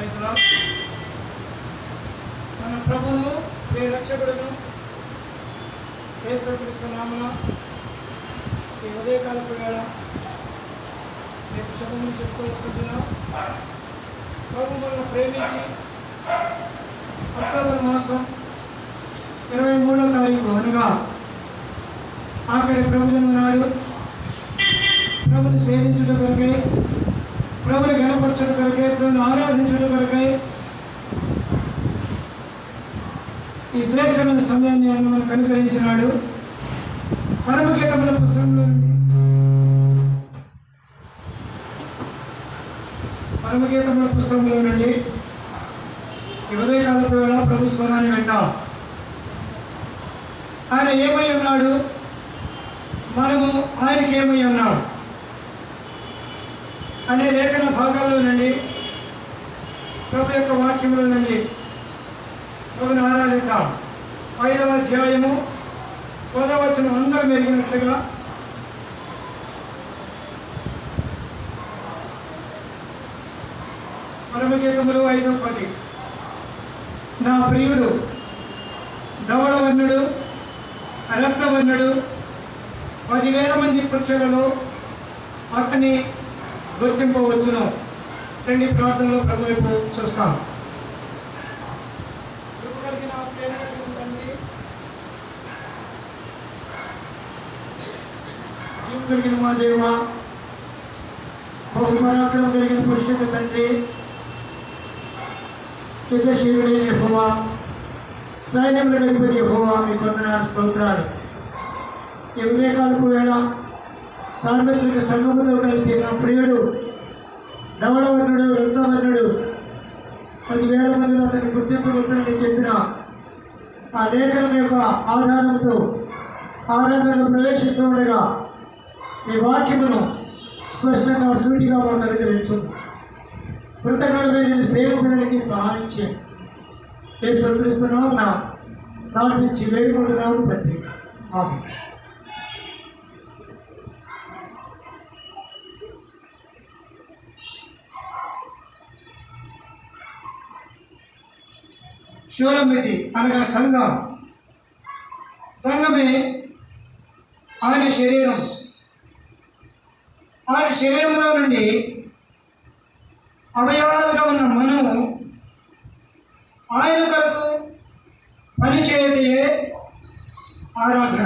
ప్రేమలో మన ప్రభువును ప్రియ రక్షకుడును యేసుక్రీస్తు నామన ఈ ఉదయకాలపు వేళ మీకు శుభములు చెప్తూ వస్తుంటున్నాం ప్రభు మనల్ని ప్రేమించి అక్టోబర్ మాసం ఇరవై మూడో తారీఖు అనగా ఆఖరి ప్రభుజన్మ నాడు ప్రభుని సేవించుట కొరకై ప్రభుని గణపరచుట కొరకై ప్రభుని ఆరాధించుట కొరకై ఈ శ్రేష్టమైన సమయాన్ని ఆయన మనకు అనుకరించినాడు పరమగీతముల పుస్తకంలో నుండి పరమగీతముల పుస్తకంలో నుండి ఈ ఉదయకాలపు వేళ ప్రభు స్వరాన్ని వింటాం ఆయన ఏమై ఉన్నాడు మనము ఆయనకి ఏమై ఉన్నాం అనే లేఖన భాగాల్లో నుండి ప్రభు యొక్క వాక్యంలో నుండి ప్రభుని ఆరాధిద్దాం ఐదవ అధ్యాయము పదవచనం అందరూ మెరిగినట్లుగా పరమగీతములు ఐదవ పది నా ప్రియుడు ధవళవర్ణుడు రక్తవర్ణుడు పదివేల మంది పురుషులలో అతన్ని గుర్తింపవచ్చును రెండు ప్రార్థనలో ప్రభు వైపు చూస్తాం కృప కలిగిన ప్రేమ కలిగిన తండ్రి, జీవం కలిగిన మా దేవ బహు పరాక్రమం కలిగిన పురుషుడు తండ్రి యుద్ధశీలుడైన యెహోవా సైన్యములు కలిపి యెహోవా మీ కొందనాలు స్తోత్రాలు ఈ ఉదయకాలపు వేళ సార్వత్రిక సంఘముతో కలిసి నా ప్రియుడు ధవళవర్ణుడు రక్తవర్ణుడు పదివేల మందిలో అతన్ని గుర్తించవచ్చని చెప్పిన ఆ లేఖనం యొక్క ఆధారంతో ఆరాధనలో ప్రవేశిస్తూ ఉండగా ఈ వాక్యమును స్పష్టంగా సూటిగా మాకు అనుగ్రహించు కృతజ్ఞతలు నేను సేవించడానికి సహాయం చేయండి నేను సంతరిస్తున్నావు నా నాటి నుంచి వేడుకుంటున్నావు తండ్రి ఆమె శూలమితి అనగా సంఘం సంఘమే ఆయన శరీరం ఆయన శరీరంలో నుండి అవయవాలుగా ఉన్న మనము ఆయన కొరకు పనిచేయటే ఆరాధన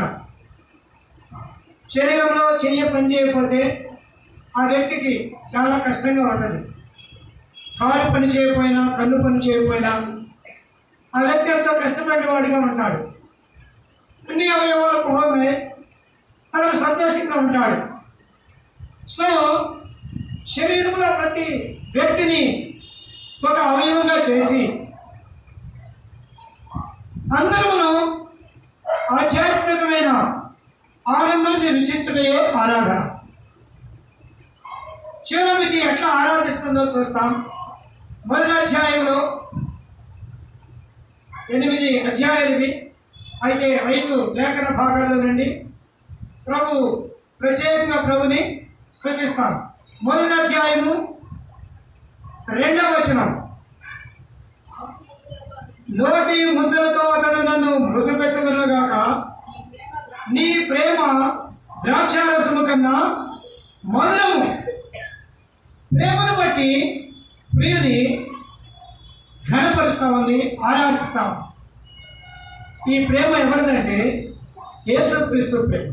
శరీరంలో చెయ్య పని చేయకపోతే ఆ వ్యక్తికి చాలా కష్టంగా ఉంటుంది కాలు పని చేయకపోయినా కన్ను పని చేయకపోయినా ఆ వ్యక్తి ఎంతో కష్టపడిన వాడిగా ఉంటాడు అన్ని అవయవాలు బాగున్నాయి అతను సంతోషంగా ఉంటాడు సో శరీరంలో ప్రతి వ్యక్తిని ఒక అవయవంగా చేసి అందరూ ఆధ్యాత్మికమైన ఆనందాన్ని రుచించడే ఆరాధన శివమితి ఎట్లా ఆరాధిస్తుందో చూస్తాం మొదటి అధ్యాయంలో ఎనిమిది అధ్యాయాలవి అయితే ఐదు లేఖన భాగాల నుండి ప్రభు ప్రత్యేకంగా ప్రభుని స్థుతిస్తాం మొదటి అధ్యాయము రెండవ వచనం నోటి ముద్రలతో అతడు నన్ను మృదు పెట్టుకున్నగాక నీ ప్రేమ ద్రాక్షారసము కన్నా మధురము ప్రేమను బట్టి ప్రియుని ఘనపరుస్తా ఉంది ఆరాధిస్తాం ఈ ప్రేమ ఎవరిదంటే యేసుక్రీస్తు ప్రేమ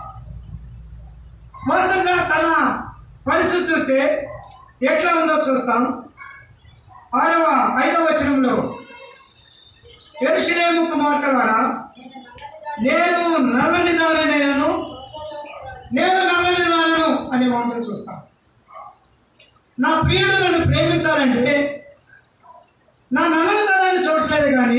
వాస్తవంగా తన పరిస్థితి చూస్తే ఎట్లా ఉందో చూస్తాం ఆరవ ఐదవ వచనంలో ఎరుషులేము కుమార్తెలారా నేను నల్లని దానినైనను నేను నల్లని దానను అనే మాటలు చూస్తాం నా ప్రియుడు నన్ను ప్రేమించాలంటే నా నల్లనితనాన్ని చూడట్లేదు కానీ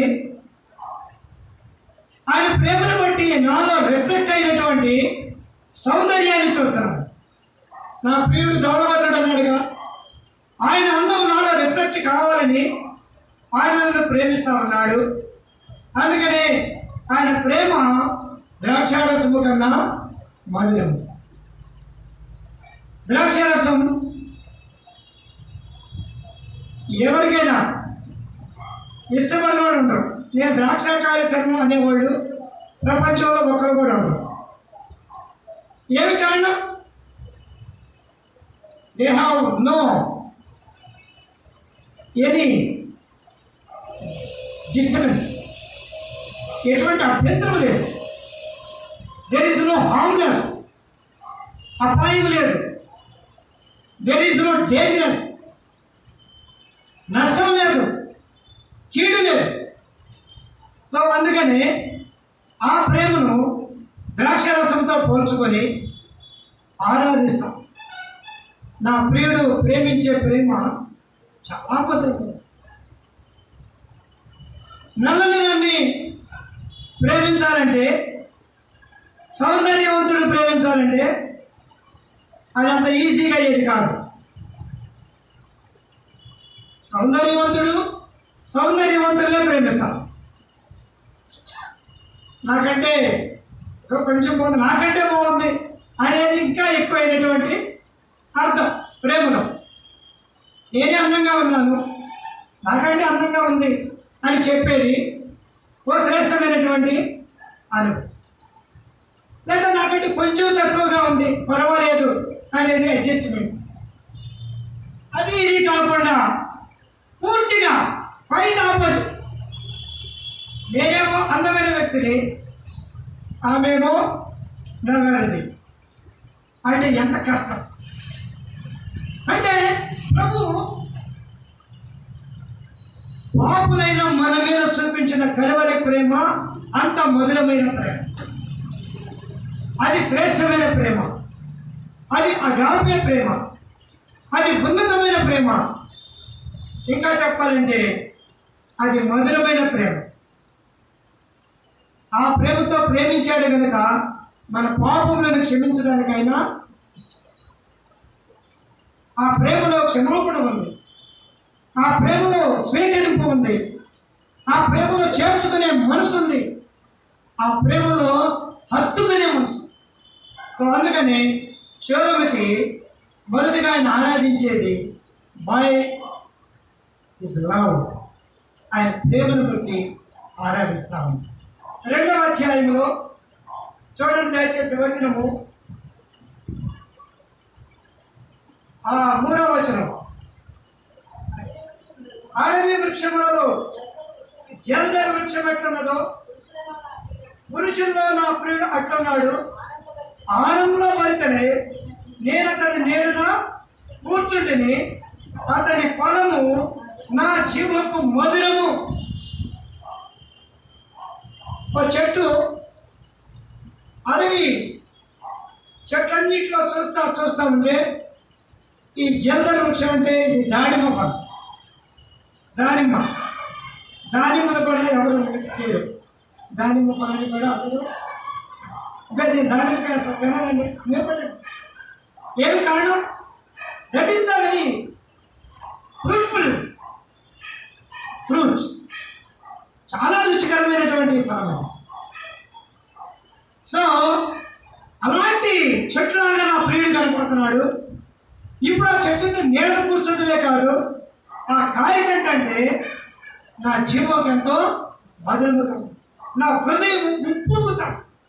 ఆయన ప్రేమను బట్టి నాలో రిఫ్లెక్ట్ అయినటువంటి సౌందర్యాన్ని చూస్తున్నాను నా ప్రియుడు దౌడవర్ణుడు అన్నాడుగా ఆయన అందం నాలో రిఫ్లెక్ట్ కావాలని ఆయన నన్ను ప్రేమిస్తా ఉన్నాడు అందుకని ఆయన ప్రేమ ద్రాక్షారసము కన్నా మధురం ద్రాక్షారసం ఎవరికైనా ఇష్టపడిన వాళ్ళు ఉండరు నేను ద్రాక్షకాయ తరుణం అనేవాళ్ళు ప్రపంచంలో ఒకరు కూడా ఉండరు ఏమి కారణం they have no any disturbance ఎటువంటి అభ్యంతరం లేదు దెర్ ఇస్ నో హార్మ్లెస్ అపాయం లేదు దెర్ ఈజ్ నో డేంజరస్ నష్టం లేదు కీడు లేదు సో అందుకని ఆ ప్రేమను ద్రాక్షరసంతో పోల్చుకొని ఆరాధిస్తాం నా ప్రియుడు ప్రేమించే ప్రేమ చాలా మధురమైనది నల్లని దాన్ని ప్రేమించాలంటే సౌందర్యవంతుడు ప్రేమించాలంటే అది అంత ఈజీగా అయ్యేది కాదు సౌందర్యవంతుడు సౌందర్యవంతులే ప్రేమిస్తాం నాకంటే ఏదో కొంచెం బాగుంది నాకంటే బాగుంది అనేది ఇంకా ఎక్కువైనటువంటి అర్థం ప్రేమలో నేనే అందంగా ఉన్నాను నాకంటే అందంగా ఉంది అని చెప్పేది ఓ శ్రేష్టమైనటువంటి అనుభవం లేదా నాకంటే కొంచెం తక్కువగా ఉంది పర్వాలేదు అనేది అడ్జస్ట్మెంట్ అది ఇది కాకుండా పూర్తిగా ఫైట్ ఆపోజిట్స్ నేనేమో అందమైన వ్యక్తిని ఆమెమో నగరది అంటే ఎంత కష్టం అంటే ప్రభు పాపులైన మన మీద చూపించిన కలవరి ప్రేమ అంత మధురమైన ప్రేమ అది శ్రేష్టమైన ప్రేమ అది అగాప్య ప్రేమ అది ఉన్నతమైన ప్రేమ ఇంకా చెప్పాలంటే అది మధురమైన ప్రేమ ఆ ప్రేమతో ప్రేమించాడు కనుక మన పాపములను క్షమించడానికైనా ఇష్టం. ఆ ప్రేమలో క్షమాపణ ఉంది ఆ ప్రేమలో స్వీకరింపు ఉంది ఆ ప్రేమలో చేర్చుకునే మనసు ఉంది ఆ ప్రేమలో హత్తుకునే మనసు సో అందుకని శివరమతి మొదటిగా ఆయన ఆరాధించేది బై ఇస్ లవ్ ఆయన ప్రేమను బట్టి ఆరాధిస్తా ఉంటాం రెండవ అధ్యాయంలో చూడండి దయచేసి వచనము ఆ మూడవ వచనం అడవి వృక్షములలో జల్దరి వృక్షం ఎట్లున్నదో పురుషుల్లో నా ప్రియుడు అట్లున్నాడు ఆనంలో భరితనే నేను అతని నీడన కూర్చుంటిని అతని ఫలము నా జీవకు మధురము ఒక చెట్టు అడవి చెట్లన్నింటిలో చూస్తా చూస్తా ఉంటే ఈ జల్దరి వృక్షం అంటే ఇది దానిమ్మ ఫలం దానిమ్మ దానిమ్మను కూడా ఎవరు రిజెక్ట్ చేయరు దానిమ్మ ఫలాన్ని కూడా అందరూ ఇంకా నేను దానిమ్మకాయ అసలు తినాలండి లేకపోతే ఏమి కారణం that is the very fruitful fruits చాలా రుచికరమైనటువంటి ఫలం అది. సో అలాంటి చెట్లాగా నా ప్రియుడు కనపడుతున్నాడు ఇప్పుడు ఆ చెట్టు నీడ కూర్చుంటమే కాదు ఆ కాయ ఏంటంటే నా జీవం ఎంతో మధురముగా ఉంది. నా హృదయం ఉప్పొంగుతా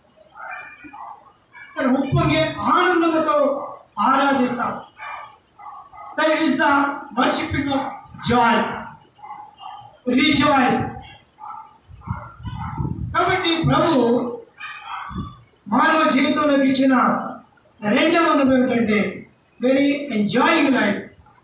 సరే ఉప్పొంగి ఆనందముతో ఆరాధిస్తాం that is the worshipping of joy rejoice కాబట్టి ప్రభు మానవ జీవితంలోకి ఇచ్చిన రెండవ అనుభవం ఏమిటంటే వెరీ ఎంజాయింగ్ లైఫ్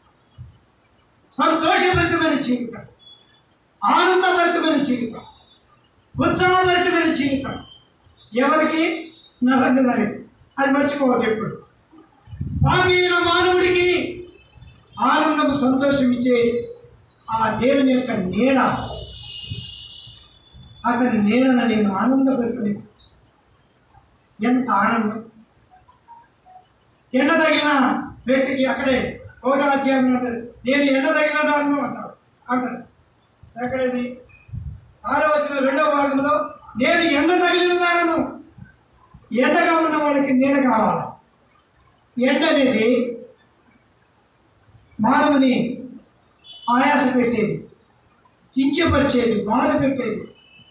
సంతోషభరితమైన జీవితం ఆనందభరితమైన జీవితం ఉత్సాహభరితమైన జీవితం ఎవరికి నా రంగదారి అది మర్చిపోవద్దు ఎప్పుడు పాపీన మానవుడికి ఆనందం సంతోషం ఇచ్చే ఆ దేవుని యొక్క నీడ అతని నీడన నేను ఆనందభరితని ఎంత ఆనందం ఎండ తగిలిన వ్యక్తికి అక్కడే ఒకటో అధ్యాయం ఉంటుంది నేను ఎండ తగిలిన దాన్ని అంటాడు అంటాడు ఎక్కడది ఆరో వచ్చిన రెండవ భాగంలో నేను ఎండ తగిలిన దానను ఎండగా ఉన్న వాళ్ళకి నీడ కావాలి ఎండ అనేది మానవుని ఆయాస పెట్టేది కించపరిచేది బాధ పెట్టేది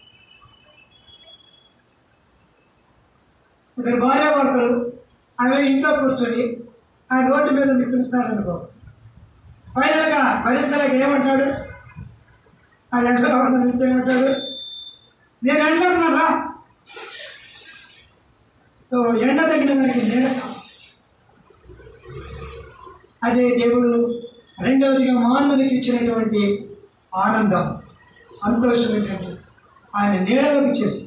ఇద్దరు భార్య భర్తలు ఆమె ఇంట్లో కూర్చొని ఆ రోడ్డు మీద నిప్పిస్తారనుకో ఫైనల్గా భరించలేక ఏమంటాడు ఆ ఎండలో ఉన్న ఏమంటాడు నేను ఎండలో ఉన్నారా సో ఎండ తగిన వారికి నీడ కావాలి. అదే దేవుడు రెండవదిగా మానవునికి ఇచ్చినటువంటి ఆనందం సంతోషం ఏంటంటే ఆయన నీడలోకి చేస్తుంది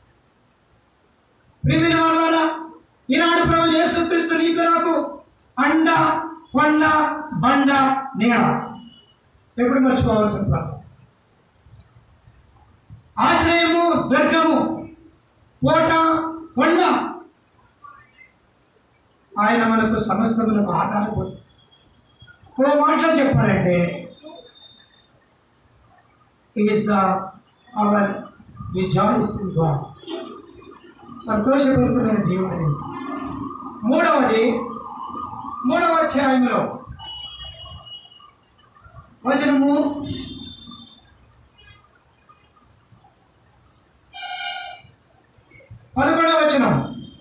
ప్రిమిన వాళ్ళ ఈనాడు ప్రభు యేసుక్రీస్తు నీకు నాకు అండ కొండ బండ నీడ ఎప్పుడు మర్చిపోవాల్సిన ప్రాంతం ఆశ్రయము దుర్గము కోట కొండ ఆయన మనకు సమస్తములకు ఆధారపడి ఓ మాటలో చెప్పాలంటే is the our the joys in God సంతోషపడుతున్న దేవుడు మూడవది మూడవ అధ్యాయంలో వచనము పదకొండవ వచనం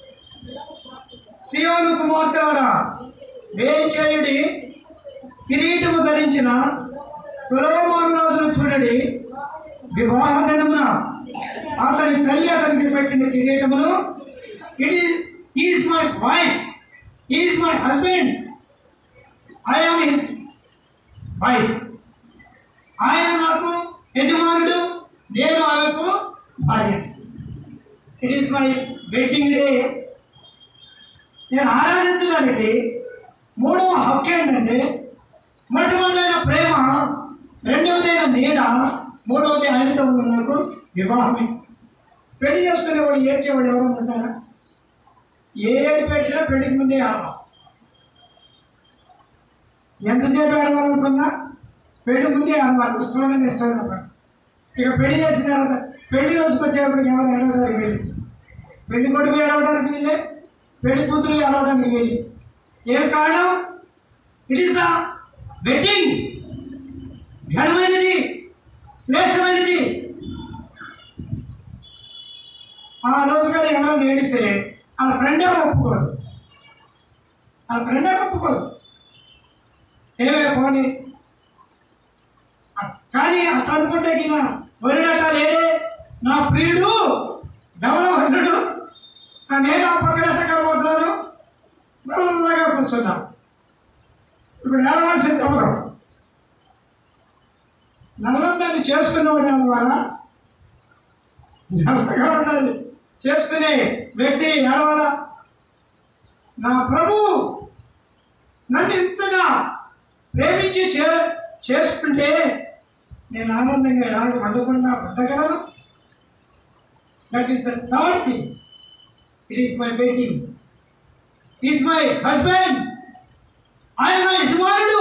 సియోను కుమార్తెవరా వేచేయుడి కిరీటము ధరించిన సులోమాను రాజును చూడడి వివాహ దినమున అతని తల్లి అతనికి పెట్టిన కిరీటమును it is is my wife is my husband I'm his wife ఆయన నాకు యజమానుడు నేను ఆమెకు భార్య it is my wedding day నేను ఆరాధించడానికి మూడవ హక్కు ఏంటంటే మొట్టమొదటైన ప్రేమ రెండవదైన నీడ మూడవది ఆయనతో ఉన్న నాకు వివాహమే పెళ్లి చేసుకునేవాడు ఏడ్చేవాడు ఎవరు ఉంటారా ఏ ఏడు పేర్చినా పెళ్లికి ముందే ఆడాలి ఎంతసేపు ఆడవాలనుకున్నా పెళ్లి ముందే ఆడవాలి ఇష్టమైన ఇష్టమైన ఇక పెళ్లి చేసిన తర్వాత పెళ్లి రోజుకి వచ్చేటప్పటికి ఎవరు ఏడవడానికి వెళ్ళి పెళ్లి కొడుకు ఏడవడానికి వెళ్ళి పెళ్లి కూతురు ఏడవడానికి వెళ్ళి ఏం కారణం ఇట్ ఈస్ ద వెడ్డింగ్ ఘనమైనది శ్రేష్టమైనది ఆ రోజు కానీ ఎవరో ఏడిస్తే వాళ్ళ ఫ్రెండే ఒప్పుకోదు వాళ్ళ ఫ్రెండే ఒప్పుకోదు ఏమే పోనీ అ- కానీ అట్లా అనుకుంటే కింద వరిగట్ట లేదే నా ప్రియుడు ధవలవంతుడు నా నేను ఆ పక్కన పోతున్నాను మెల్లగా కూర్చున్నాను ఇప్పుడు ఏడవలసింది ఎవరు నల్లందాన్ని చేసుకున్నవాడు ఏడవాలా నల్లగా ఉండాలి చేసుకునే వ్యక్తి ఏడవాలా నా ప్రభు నన్ను ఇంతగా ప్రేమించి చే చేసుకుంటే నేను ఆనందంగా ఎలా వండకుండా ఉండగలను that is the third thing it is my wedding is my husband ఆయన నా యజమానుడు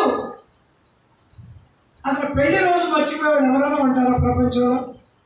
అసలు పెళ్లి రోజు మర్చిపోయాడు ఎవరైనా ఉంటారా ప్రపంచంలో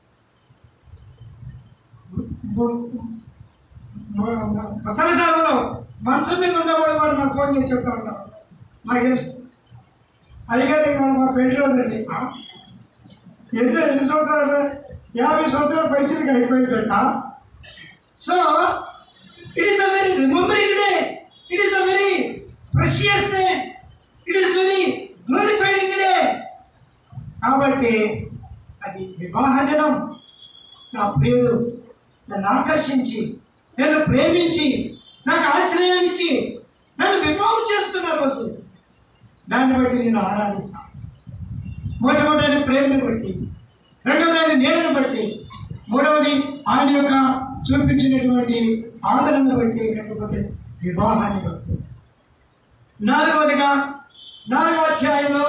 ముసలితనంలో మంచం మీద ఉన్నవాడు వాడు నాకు ఫోన్ చేసి చెప్తా ఉంటారు నాకు ఇష్టం అడిగారు ఇవాళ మా పెళ్లి రోజు అండి ఆ? ఎన్ని ఎన్ని సంవత్సరాలు యాభై సంవత్సరాల పరిస్థితికి అయిపోయిందట so it is the very remembering day it is the very precious day it is very glorifying day కాబట్టి అది వివాహ దినం నా ప్రియుడు నన్ను ఆకర్షించి నన్ను ప్రేమించి నాకు ఆశ్రయం ఇచ్చి నన్ను వివాహం చేసుకున్న రోజు దాన్ని బట్టి నేను ఆరాధిస్తాను మొట్టమొదటి ప్రేమను బట్టి రెండవది నీడను బట్టి మూడవది ఆయన యొక్క చూపించినటువంటి ఆదరణను బట్టి లేకపోతే వివాహాన్ని బట్టి నాలుగవదిగా నాలుగవ అధ్యాయంలో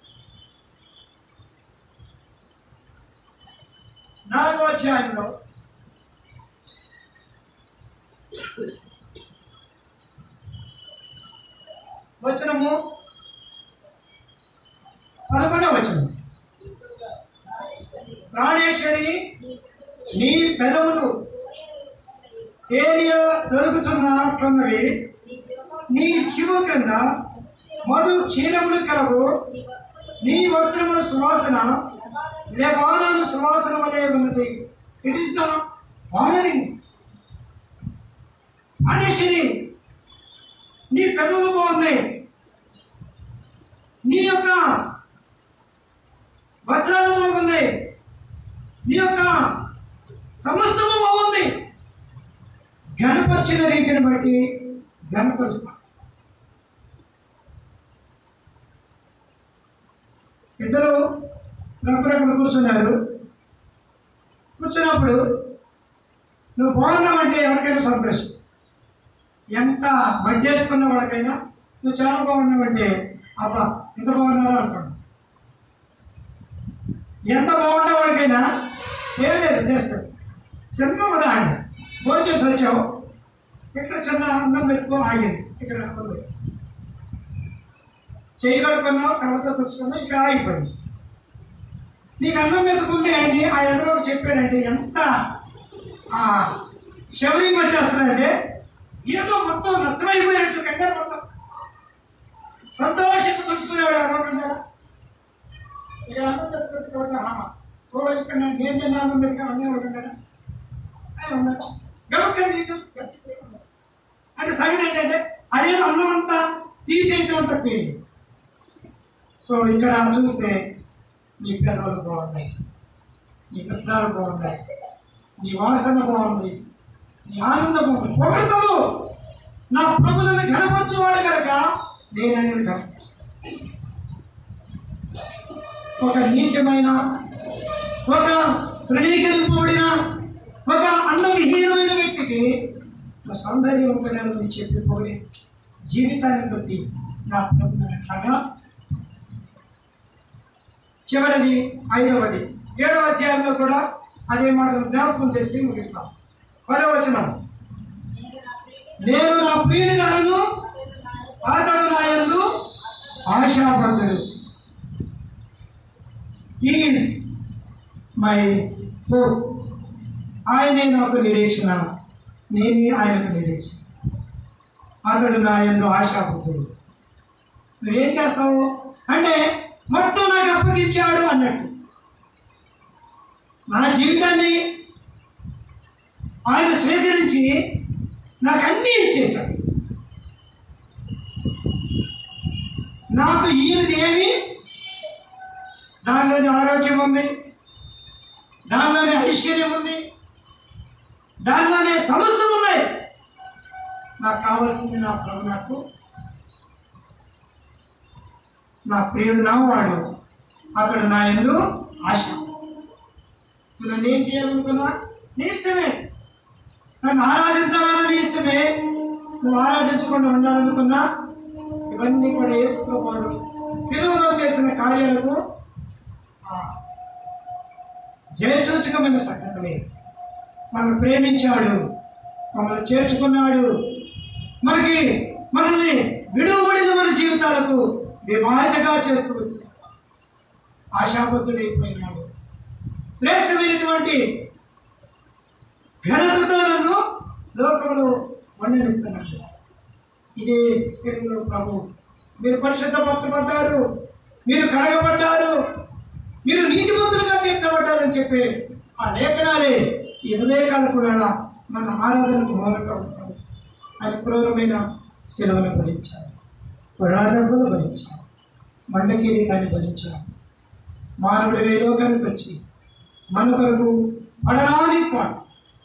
నాలుగవ అధ్యాయంలో వచనము పదకొండవ వచనం ప్రాణేశ్వరి నీ పెదవులు ఏలియా దొరుకుతున్నట్లున్నవి నీ చివు క్రింద మధు చీరములు కలవు నీ వస్త్రముల సువాసన లేవాలను సువాసన వలె ఉన్నది ఇట్ ఈస్ ద ఆనరింగ్ మనిషిని నీ పెదవులు బాగున్నాయి నీ యొక్క వస్త్రాలు బాగున్నాయి నీ యొక్క సమస్తము బాగుంది గణపరిచిన రీతిని బట్టి గణపరుస్తాం ఇద్దరు రకరకాలు కూర్చున్నారు కూర్చున్నప్పుడు నువ్వు బాగున్నావంటే ఎవరికైనా సంతోషం ఎంత చేసుకున్న వాళ్ళకైనా నువ్వు చాలా బాగున్నావంటే అబ్బా ఎంత బాగున్నారో అనుకోండి ఎంత బాగున్న వాడికైనా ఏం లేదు జస్ట్ చిన్న ఉదాహరణ భోజనం చేసి వచ్చావు ఇక్కడ చిన్న అన్నం పెట్టుకో ఆగింది ఇక్కడ ఉంది చేయి కడుక్కున్నావు కళ్ళతో తుడుచుకున్నావు ఇక్కడ ఆగిపోయింది నీకు అన్నం మెతుకుంది అని ఆ ఎదురు చెప్పారంటే ఎంత ఆ షవరింగ్ వచ్చేస్తుందంటే ఏదో మొత్తం నష్టమైపోయినట్టు కంగారు మొత్తం సంతోషంగా తుడుచుకునేవాడు అనుకుంటున్నారా ఇక్కడ అన్నం మెతుకుంటే ఓ ఇక్కడ నేను తిన్న అన్నం మెతుకు అన్నీ ఉంటున్నారా గౌకం అంటే సైన్ ఏంటంటే అదేదో అన్నం అంతా తీసేసినంత ఫీలింగ్ సో ఇక్కడ చూస్తే నీ పెదవులు బాగున్నాయి నీ వస్త్రాలు బాగున్నాయి నీ వాసన బాగుంది నీ ఆనందం బాగుంది పొగడతలు నా ప్రభులను ఘనపరచువాడు కనుక నేను ఆయన ఘనపరుస్తాను ఒక నీచమైన ఒక తృణీకరింపబడిన ఒక అందవిహీనమైన వ్యక్తికి నా సౌందర్యవంతమైన చెప్పి పోలే జీవితాన్ని బట్టి నా ప్రభుత్వం కాగా చివరిది ఐదవది ఏడవ అధ్యాయంలో కూడా అదే మాటలు జ్ఞాపకం చేసి ముగిస్తాం పదవచనం నేను నా ప్రియుని ధరను అతడు నా యందు ఆశాబంధుడు హీఈస్ మై హోప్ ఆయనే నాకు నిరీక్షణ నేనే ఆయనకు నిరీక్షణ అతడు నా ఎందు ఆశాబుద్ధుడు నువ్వేం చేస్తావు అంటే మొత్తం నాకు అప్పగించాడు అన్నట్టు నా జీవితాన్ని ఆయన స్వీకరించి నాకు అన్నీ ఇచ్చేశాడు నాకు ఈయనది ఏమి దానిలోని ఆరోగ్యం ఉంది దానిలోని ఐశ్వర్యం ఉంది దానిలోనే సమస్తం ఉన్నాయి నాకు కావాల్సింది నా ప్రభు నాకు నా ప్రియుడు నా వాడు అతడు నా ఎందు ఆశ నువ్వు నన్ను ఏం చేయాలనుకున్నా నీ ఇష్టమే నన్ను ఆరాధించాలని నీ ఇష్టమే నువ్వు ఆరాధించకుండా ఉండాలనుకున్నా ఇవన్నీ కూడా వేసుకోకూడదు సిలువలో చేసిన కార్యాలకు ఆ, జయసూచకమైన సంగతులే మనల్ని ప్రేమించాడు మమ్మల్ని చేర్చుకున్నాడు మనకి మనల్ని విడువబడిన మన జీవితాలకు వివాహితగా చేస్తూ వచ్చాడు ఆశాబద్ధుడైపోయినాడు శ్రేష్టమైనటువంటి ఘనతతో నన్ను లోకంలో వర్ణనిస్తున్నాడు ఇదే శరీరంలో ప్రభు మీరు పరిశుద్ధపరచబడ్డారు మీరు కడగబడ్డారు మీరు నీతిమంతులుగా తీర్చబడ్డారని చెప్పి ఆ లేఖనాలే ఈ ఉదయకాలు కూడా మన ఆరాధనకు మూలంగా ఉంటారు ఆయన క్రూరమైన శిలవను భరించారు పురాణములు భరించారు మండకిరీటాన్ని భరించారు మానవుడి వేలోకానికి వచ్చి మన కొరకు పడరాని పాటు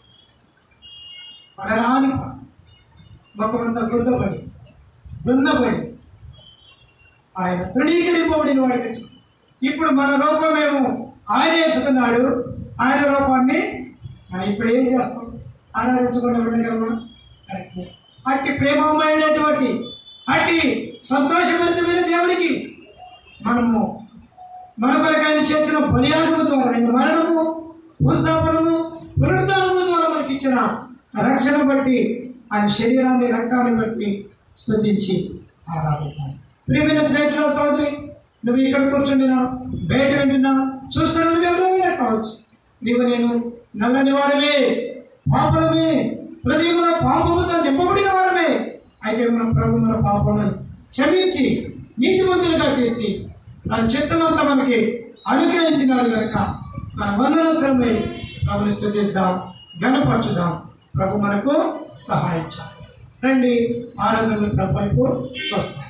పడరాని పాటు ముఖమంతా గుద్దబడి దున్నబడి ఆయన తృణీకరింపబడిన వాడికి వచ్చి ఇప్పుడు మన రూపమేమో ఆయన వేసుకున్నాడు ఆయన రూపాన్ని మనం ఇప్పుడు ఏం చేస్తాం ఆరాధించకుండా ఉండగలమా కరెక్టే. అట్టి ప్రేమమయమైనటువంటి అట్టి సంతోషభరితమైన దేవునికి మనము మన కొరకు ఆయన చేసిన బలియాగము ద్వారా ఆయన మరణము భూస్థాపనము పునరుద్ధానము ద్వారా మనకి ఇచ్చిన రక్షణ బట్టి ఆయన శరీరాన్ని రక్తాన్ని బట్టి స్తుతించి ఆరాధిద్దాం ప్రియమైన స్నేహితుల సోదరి నువ్వు ఇక్కడ కూర్చుండినా బయట వింటున్నా చూస్తున్న నువ్వు ఎవరైనా కావచ్చు నీవు నేను నల్లని వారమే పాపలమే హృదయంలో పాపముతో నింపబడిన వారమే అయితే మన ప్రభు మన పాపములను క్షమించి నీతిమంతులుగా తీర్చి తన చిత్తమంతా మనకి అనుగ్రహించినాడు కనుక మన వందనశ్రమై ప్రభుని స్థుతిద్దాం గణపరచుదాం ప్రభు మనకు సహాయించాలి రండి ఆనందం వైపు చూస్తాం